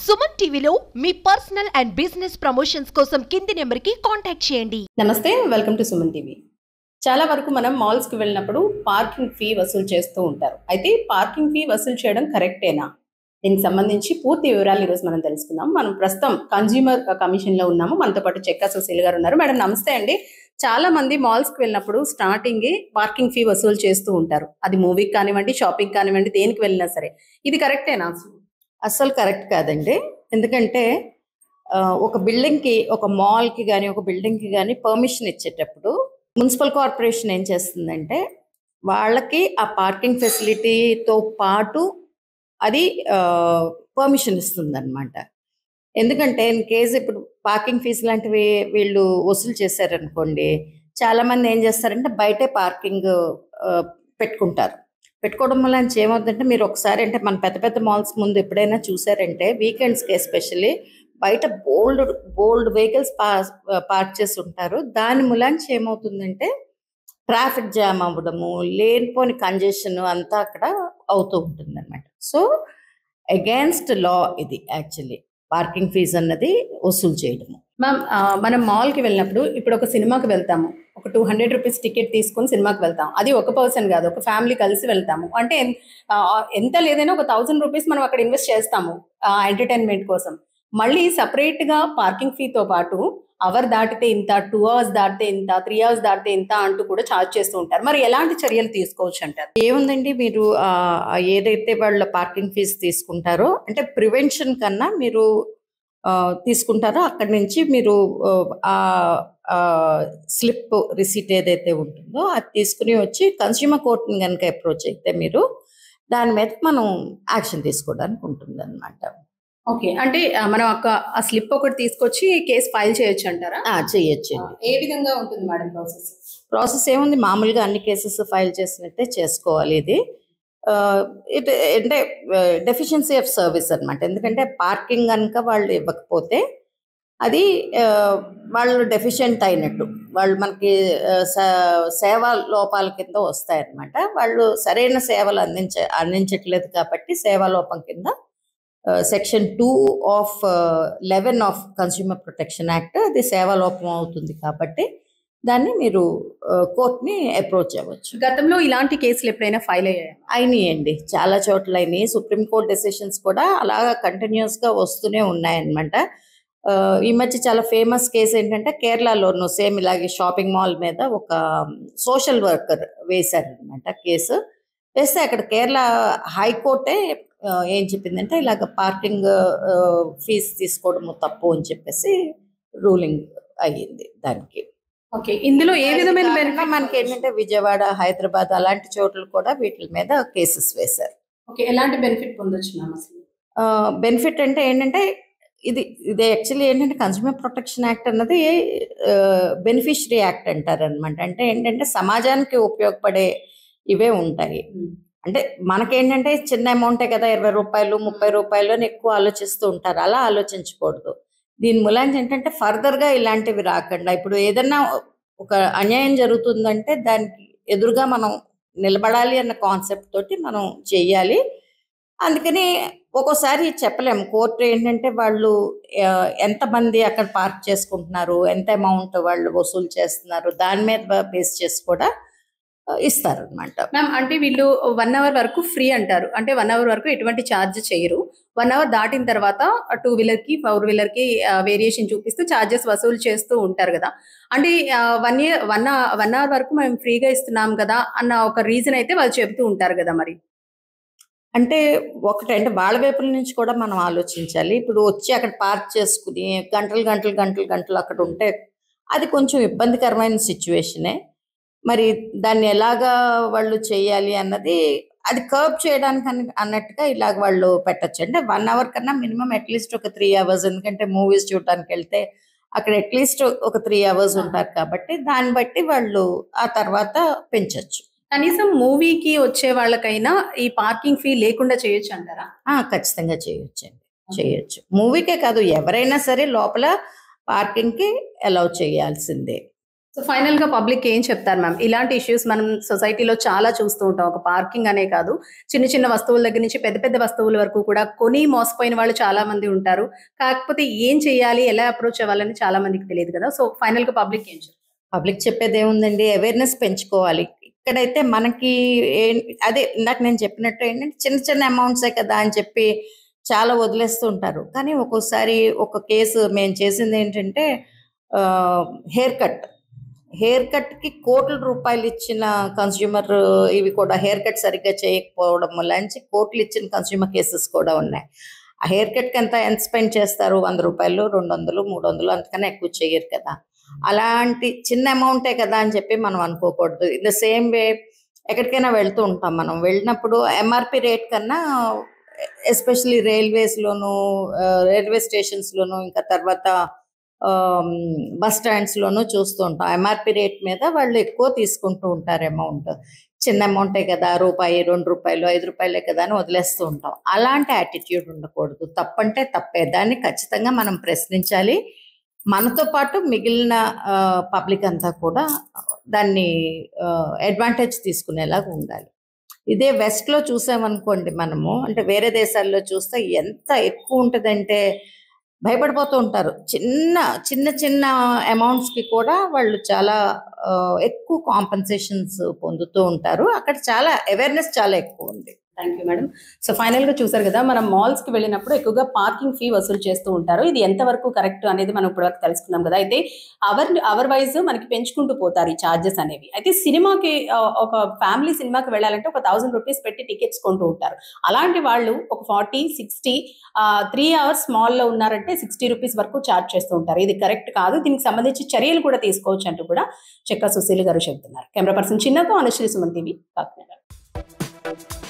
సుమన్ టీవీలో మీ personal and business promotions కోసం కింది నెంబర్కి కాంటాక్ట్ చేయండి నమస్తే వెల్కమ్ టు సుమన్ టీవీ చాలా వరకు మనం మాల్స్కి వెళ్ళినప్పుడు పార్కింగ్ ఫీ వసూలు చేస్తూ ఉంటారు అయితే పార్కింగ్ ఫీ వసూలు చేయడం కరెక్టేనా దీనికి సంబంధించి పూర్తి వివరాలు ఈరోజు మనం తెలుసుకుందాం మనం ప్రస్తుతం కన్జ్యూమర్ కమిషన్లో ఉన్నాము మనతో పాటు చెక్క సుశీల్ గారు ఉన్నారు మేడం నమస్తే అండి చాలా మంది మాల్స్కి వెళ్ళినప్పుడు స్టార్టింగ్ పార్కింగ్ ఫీ వసూలు చేస్తూ ఉంటారు అది మూవీకి కానివ్వండి షాపింగ్ కానివ్వండి దేనికి వెళ్ళినా సరే ఇది కరెక్టేనా అస్సలు కరెక్ట్ కాదండి ఎందుకంటే ఆ, ఒక బిల్డింగ్కి ఒక మాల్కి కానీ ఒక బిల్డింగ్కి కానీ పర్మిషన్ ఇచ్చేటప్పుడు మున్సిపల్ కార్పొరేషన్ ఏం చేస్తుందంటే వాళ్ళకి ఆ పార్కింగ్ ఫెసిలిటీతో పాటు అది పర్మిషన్ ఇస్తుందన్నమాట ఎందుకంటే ఇన్ కేసు ఇప్పుడు పార్కింగ్ ఫీజు లాంటివి వీళ్ళు వసూలు చేశారనుకోండి చాలామంది ఏం చేస్తారంటే బయటే పార్కింగ్ పెట్టుకుంటారు పెట్టుకోవడం వల్ల నుంచి ఏమవుతుందంటే మీరు ఒకసారి అంటే మన పెద్ద పెద్ద మాల్స్ ముందు ఎప్పుడైనా చూసారంటే వీకెండ్స్కి ఎస్పెషల్లీ బయట బోల్డ్ బోల్డ్ వెహికల్స్ పార్క్ చేసి ఉంటారు దాని మూలాంచి ఏమవుతుందంటే ట్రాఫిక్ జామ్ అవ్వడము లేనిపోని కంజెషన్ అంతా అక్కడ అవుతూ ఉంటుంది అనమాట సో అగేన్స్ట్ లా ఇది యాక్చువల్లీ పార్కింగ్ ఫీజు అన్నది వసూలు చేయడము మ్యామ్ ఆ, మనం మాల్కి వెళ్ళినప్పుడు ఇప్పుడు ఒక సినిమాకి వెళ్తాము ఒక టూ హండ్రెడ్ రూపీస్ టికెట్ తీసుకొని సినిమాకి వెళ్తాం అది ఒక పర్సన్ కాదు ఒక ఫ్యామిలీ కలిసి వెళ్తాము అంటే ఎన్- ఆ, ఎంత లేదైనా ఒక థౌసండ్ రూపీస్ మనం అక్కడ ఇన్వెస్ట్ చేస్తాము ఎంటర్టైన్మెంట్ కోసం మళ్ళీ separate గా పార్కింగ్ ఫీతో పాటు అవర్ దాటితే ఇంత టూ అవర్స్ దాటితే ఇంత త్రీ అవర్స్ దాటితే ఇంత అంటూ కూడా ఛార్జ్ చేస్తూ ఉంటారు మరి ఎలాంటి చర్యలు తీసుకోవచ్చు అంటారు ఏముందండి మీరు ఆ, ఆ ఏదైతే వాళ్ళ పార్కింగ్ ఫీజు తీసుకుంటారో అంటే ప్రివెన్షన్ కన్నా మీరు ఆ, తీసుకుంటారో అక్కడి నుంచి మీరు ఆ స్లిప్ రిసీట్ ఏదైతే ఉంటుందో అది తీసుకుని వచ్చి కన్స్యూమర్ కోర్ట్ని కనుక అప్రోచ్ అయితే మీరు దాని మీద మనం యాక్షన్ తీసుకోవడానికి ఉంటుంది అనమాట ఓకే అంటే ఆ, మనం ఒక ఆ స్లిప్ ఒకటి తీసుకొచ్చి కేసు ఫైల్ చేయొచ్చు అంటారా చేయొచ్చు ఏ విధంగా ఉంటుంది మేడం ప్రాసెస్ ప్రాసెస్ ఏముంది మామూలుగా అన్ని కేసెస్ ఫైల్ చేసినట్టే చేసుకోవాలి ఇది ఆ, ఇట్ అంటే డెఫిషియన్సీ ఆఫ్ సర్వీస్ అన్నమాట ఎందుకంటే పార్కింగ్ కనుక వాళ్ళు ఇవ్వకపోతే అది ఆ, వాళ్ళు డెఫిషియెంట్ అయినట్టు వాళ్ళు మనకి ఆ, స- సేవా లోపాల కింద వస్తాయన్నమాట వాళ్ళు సరైన సేవలు అందించ అందించట్లేదు కాబట్టి సేవా లోపం కింద section two of eleven of consumer protection act అది సేవా లోపం అవుతుంది కాబట్టి దాన్ని మీరు కోర్ట్ని అప్రోచ్ అవ్వచ్చు గతంలో ఇలాంటి కేసులు ఎప్పుడైనా ఫైల్ అయ్యాయి అయినాయండి చాలా చోట్ల అయినాయి సుప్రీంకోర్టు డెసిషన్స్ కూడా అలాగా కంటిన్యూస్గా వస్తూనే ఉన్నాయన్నమాట ఆ, ఈ మధ్య చాలా ఫేమస్ కేసు ఏంటంటే కేరళలోను సేమ్ ఇలాగే షాపింగ్ మాల్ మీద ఒక సోషల్ వర్కర్ వేశారనమాట కేసు వేస్తే అక్కడ కేరళ హైకోర్టే ఆ, ఏం చెప్పిందంటే ఇలాగ పార్కింగ్ ఫీజు తీసుకోవడము తప్పు అని చెప్పేసి రూలింగ్ అయ్యింది దానికి ఓకే ఇందులో ఏ విధమైన కాకుండా బెనిఫిట్ మనకి ఏంటంటే విజయవాడ హైదరాబాద్ అలాంటి చోట్ల కూడా వీటి మీద కేసెస్ వేశారు ఓకే ఎలాంటి బెనిఫిట్ పొందొచ్చు మ్యామ్ అసలు బెనిఫిట్ అంటే ఏంటంటే ఇది ఇది యాక్చువల్లీ ఏంటంటే కన్స్యూమర్ ప్రొటెక్షన్ యాక్ట్ అన్నది బెనిఫిషరీ యాక్ట్ అంటారు అనమాట అంటే ఏంటంటే సమాజానికి ఉపయోగపడే ఇవే ఉంటాయి అంటే మనకేంటంటే చిన్న అమౌంటే కదా ఇరవై రూపాయలు ముప్పై రూపాయలు అని ఎక్కువ ఆలోచిస్తూ ఉంటారు అలా ఆలోచించకూడదు దీని మూలాంచి ఏంటంటే ఫర్దర్గా ఇలాంటివి రాకుండా ఇప్పుడు ఏదన్నా ఒక అన్యాయం జరుగుతుందంటే దానికి ఎదురుగా మనం నిలబడాలి అన్న కాన్సెప్ట్ తోటి మనం చెయ్యాలి అందుకని ఒక్కోసారి చెప్పలేము కోర్టు ఏంటంటే వాళ్ళు ఆ, ఎంతమంది అక్కడ పార్క్ చేసుకుంటున్నారు ఎంత అమౌంట్ వాళ్ళు వసూలు చేస్తున్నారు దాని మీద బేస్ చేసి కూడా ఇస్తారు అనమాట మ్యామ్ అంటే వీళ్ళు వన్ అవర్ వరకు ఫ్రీ అంటారు అంటే వన్ అవర్ వరకు ఎటువంటి ఛార్జ్ చేయరు వన్ అవర్ దాటిన తర్వాత టూ వీలర్ కి ఫోర్ వీలర్ కి వేరియేషన్ చూపిస్తూ ఛార్జెస్ వసూలు చేస్తూ ఉంటారు కదా అంటే one year one one hour వరకు మేము ఫ్రీగా ఇస్తున్నాం కదా అన్న ఒక రీజన్ అయితే వాళ్ళు చెబుతూ ఉంటారు కదా మరి అంటే ఒకటి అంటే వాళ్ళ వైపుల నుంచి కూడా మనం ఆలోచించాలి ఇప్పుడు వచ్చి అక్కడ పార్క్ చేసుకుని గంటలు గంటలు గంటలు గంటలు అక్కడ ఉంటే అది కొంచెం ఇబ్బందికరమైన సిచ్యువేషనే మరి దాన్ని ఎలాగా వాళ్ళు చేయాలి అన్నది అది కర్బ్ చేయడానికి అన్న- అన్నట్టుగా ఇలాగ వాళ్ళు పెట్టచ్చు అంటే వన్ అవర్ కన్నా మినిమం అట్లీస్ట్ ఒక త్రీ అవర్స్ ఎందుకంటే మూవీస్ చూడటానికి వెళ్తే అక్కడ అట్లీస్ట్ ఒక త్రీ అవర్స్ ఉంటారు కాబట్టి దాన్ని బట్టి వాళ్ళు ఆ తర్వాత పెంచొచ్చు కనీసం మూవీకి వచ్చే వాళ్ళకైనా ఈ పార్కింగ్ ఫీ లేకుండా చేయొచ్చు అంటారా ఆ, ఖచ్చితంగా చేయొచ్చండి చేయొచ్చు మూవీకే కాదు ఎవరైనా సరే లోపల పార్కింగ్కి అలౌ చేయాల్సిందే సో ఫైనల్ గా పబ్లిక్ ఏం చెప్తారు మ్యామ్ ఇలాంటి ఇష్యూస్ మనం సొసైటీలో చాలా చూస్తూ ఉంటాం ఒక పార్కింగ్ అనే కాదు చిన్న చిన్న వస్తువుల దగ్గర నుంచి పెద్ద పెద్ద వస్తువుల వరకు కూడా కొని మోసపోయిన వాళ్ళు చాలా మంది ఉంటారు కాకపోతే ఏం చేయాలి ఎలా అప్రోచ్ అవ్వాలని చాలా మందికి తెలియదు కదా సో ఫైనల్ గా పబ్లిక్ ఏం చెప్తారు పబ్లిక్ చెప్పేది ఏముందండి అవేర్నెస్ పెంచుకోవాలి ఇక్కడైతే మనకి ఏ- అదే ఇందాక నేను చెప్పినట్టు ఏంటంటే చిన్న చిన్న అమౌంట్సే కదా అని చెప్పి చాలా వదిలేస్తూ ఉంటారు కానీ ఒక్కోసారి ఒక కేసు మేము చేసింది ఏంటంటే హెయిర్ కట్ హెయిర్ కట్కి కోట్ల రూపాయలు ఇచ్చిన కన్స్యూమర్ ఇవి కూడా హెయిర్ కట్ సరిగ్గా చేయకపోవడం వల్ల కోట్లు ఇచ్చిన కన్స్యూమర్ కేసెస్ కూడా ఉన్నాయి ఆ హెయిర్ కట్కి ఎంత ఎంత స్పెండ్ చేస్తారు వంద రూపాయలు రెండు వందలు మూడు వందలు అంతకన్నా ఎక్కువ చేయరు కదా అలాంటి చిన్న అమౌంటే కదా అని చెప్పి మనం అనుకోకూడదు ఇన్ ద సేమ్ వే ఎక్కడికైనా వెళ్తూ ఉంటాం మనం వెళ్ళినప్పుడు ఎంఆర్పి రేట్ కన్నా ఎస్పెషలీ రైల్వేస్లోను రైల్వే స్టేషన్స్లోను ఇంకా తర్వాత బస్ స్టాండ్స్లోనూ చూస్తూ ఉంటాం ఎంఆర్పి రేట్ మీద వాళ్ళు ఎక్కువ తీసుకుంటూ ఉంటారు అమౌంట్ చిన్న అమౌంటే కదా రూపాయి రెండు రూపాయలు ఐదు రూపాయలే కదా అని వదిలేస్తూ ఉంటాం అలాంటి యాటిట్యూడ్ ఉండకూడదు తప్పంటే తప్పే దాన్ని ఖచ్చితంగా మనం ప్రశ్నించాలి మనతో పాటు మిగిలిన పబ్లిక్ అంతా కూడా దాన్ని అడ్వాంటేజ్ తీసుకునేలాగా ఉండాలి ఇదే వెస్ట్లో చూసామనుకోండి మనము అంటే వేరే దేశాల్లో చూస్తే ఎంత ఎక్కువ ఉంటుందంటే భయపడిపోతూ ఉంటారు చిన్న చిన్న చిన్న అమౌంట్స్కి కూడా వాళ్ళు చాలా ఆ, ఎక్కువ కాంపన్సేషన్స్ పొందుతూ ఉంటారు అక్కడ చాలా అవేర్నెస్ చాలా ఎక్కువ ఉంది thank you madam so final గా చూసారు కదా మనం మాల్స్ కి వెళ్ళినప్పుడు ఎక్కువగా పార్కింగ్ ఫీ వసూలు చేస్తూ ఉంటారు ఇది ఎంతవరకు కరెక్ట్ అనేది మనం ఇప్పటివరకు తెలుసుకున్నాం కదా అయితే అవర్ అవర్ వైజ్ మనకి పెంచుకుంటూ పోతారు ఈ చార్జెస్ అనేవి అయితే సినిమాకి ఆ, ఒక ఫ్యామిలీ సినిమాకి వెళ్ళాలంటే ఒక థౌసండ్ రూపీస్ పెట్టి టికెట్స్ కొంటూ ఉంటారు అలాంటి వాళ్ళు ఒక ఫార్టీ సిక్స్టీ త్రీ అవర్స్ మాల్లో ఉన్నారంటే సిక్స్టీ రూపీస్ వరకు ఛార్జ్ చేస్తూ ఉంటారు ఇది కరెక్ట్ కాదు దీనికి సంబంధించి చర్యలు కూడా తీసుకోవచ్చు అంటూ కూడా చెక్క సుశీల్ గారు చెబుతున్నారు కెమెరా పర్సన్ చిన్నతో అనుశ్రీ సుమన్ టీవీ కాకినాడ